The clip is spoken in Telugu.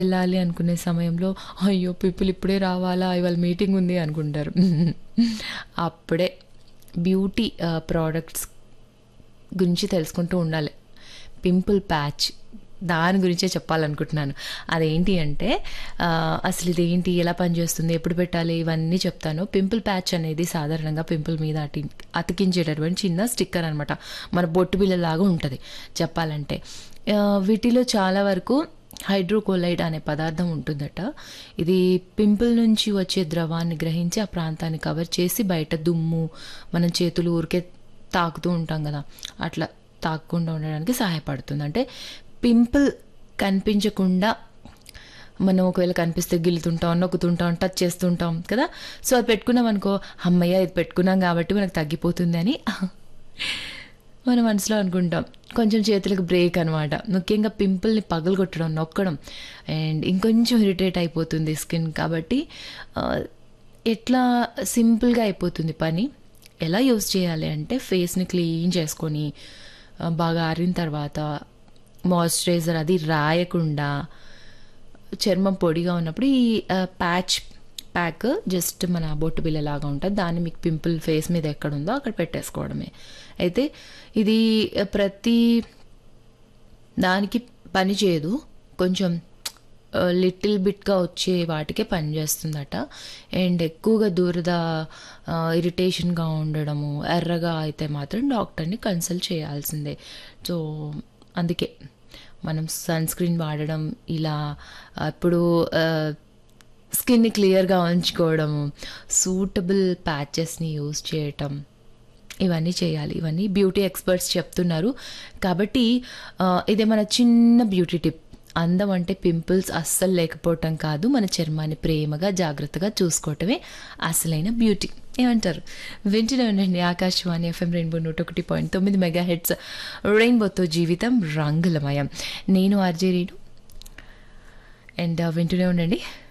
వెళ్ళాలి అనుకునే సమయంలో అయ్యో పీపుల్ ఇప్పుడే రావాలా ఇవాళ మీటింగ్ ఉంది అనుకుంటారు అప్పుడే బ్యూటీ ప్రోడక్ట్స్ గురించి తెలుసుకుంటూ ఉండాలి పింపుల్ ప్యాచ్ దాని గురించే చెప్పాలనుకుంటున్నాను అదేంటి అంటే ఆ, అసలు ఇది ఏంటి ఎలా పనిచేస్తుంది ఎప్పుడు పెట్టాలి ఇవన్నీ చెప్తాను పింపుల్ ప్యాచ్ అనేది సాధారణంగా పింపుల్ మీద అటి అతికించేటటువంటి చిన్న స్టిక్కర్ అనమాట మన బొట్టు బిల్లలాగా ఉంటుంది చెప్పాలంటే ఆ, వీటిలో చాలా వరకు హైడ్రోకోలైడ్ అనే పదార్థం ఉంటుందట ఇది పింపుల్ నుంచి వచ్చే ద్రవాన్ని గ్రహించి ఆ ప్రాంతాన్ని కవర్ చేసి బయట దుమ్ము మనం చేతులు ఊరికే తాకుతూ ఉంటాం కదా అట్లా తాకకుండా ఉండడానికి సహాయపడుతుంది అంటే పింపుల్ కనిపించకుండా మనం ఒకవేళ కనిపిస్తే గిల్లుతుంటాం నొక్కుతుంటాం టచ్ చేస్తుంటాం కదా సో అది పెట్టుకున్నాం అనుకో అమ్మయ్య ఇది పెట్టుకున్నాం కాబట్టి మనకు తగ్గిపోతుంది అని మన మనసులో అనుకుంటాం కొంచెం చేతులకు బ్రేక్ అనమాట ముఖ్యంగా పింపుల్ని పగలగొట్టడం నొక్కడం అండ్ ఇంకొంచెం ఇరిటేట్ అయిపోతుంది స్కిన్ కాబట్టి ఆ, ఎట్లా సింపుల్గా అయిపోతుంది పని ఎలా యూస్ చేయాలి అంటే ఫేస్ని క్లీన్ చేసుకొని ఆ, బాగా ఆరిన తర్వాత మాయిశ్చరైజర్ అది రాయకుండా చర్మం పొడిగా ఉన్నప్పుడు ఈ ప్యాచ్ ప్యాక్ జస్ట్ మన బొట్టు బిల్లలాగా ఉంటుంది దాన్ని మీకు పింపుల్ ఫేస్ మీద ఎక్కడ ఉందో అక్కడ పెట్టేసుకోవడమే అయితే ఇది ఆ, ప్రతి దానికి పని చేయదు కొంచెం లిటిల్ బిట్గా వచ్చే వాటికే పనిచేస్తుందట అండ్ ఎక్కువగా దురద ఇరిటేషన్గా ఉండడము ఎర్రగా అయితే మాత్రం డాక్టర్ని కన్సల్ట్ చేయాల్సిందే సో అందుకే మనం సన్ స్క్రీన్ వాడడం ఇలా ఇప్పుడు స్కిన్ని క్లియర్గా ఉంచుకోవడము సూటబుల్ ప్యాచెస్ని యూజ్ చేయటం ఇవన్నీ చేయాలి ఇవన్నీ బ్యూటీ ఎక్స్పర్ట్స్ చెప్తున్నారు కాబట్టి ఆ, ఇదే మన చిన్న బ్యూటీ టిప్ అందం అంటే పింపుల్స్ అస్సలు లేకపోవటం కాదు మన చర్మాన్ని ప్రేమగా జాగ్రత్తగా చూసుకోవటమే అసలైన బ్యూటీ ఏమంటారు వింటూనే ఉండండి ఆకాశవాణి ఎఫ్ఎం రెయిన్బో నూట ఒకటి పాయింట్ తొమ్మిది మెగా హెడ్స్ రెయిన్బోతో జీవితం రంగులమయం నేను ఆర్జే రీడు అండ్ వింటూనే ఉండండి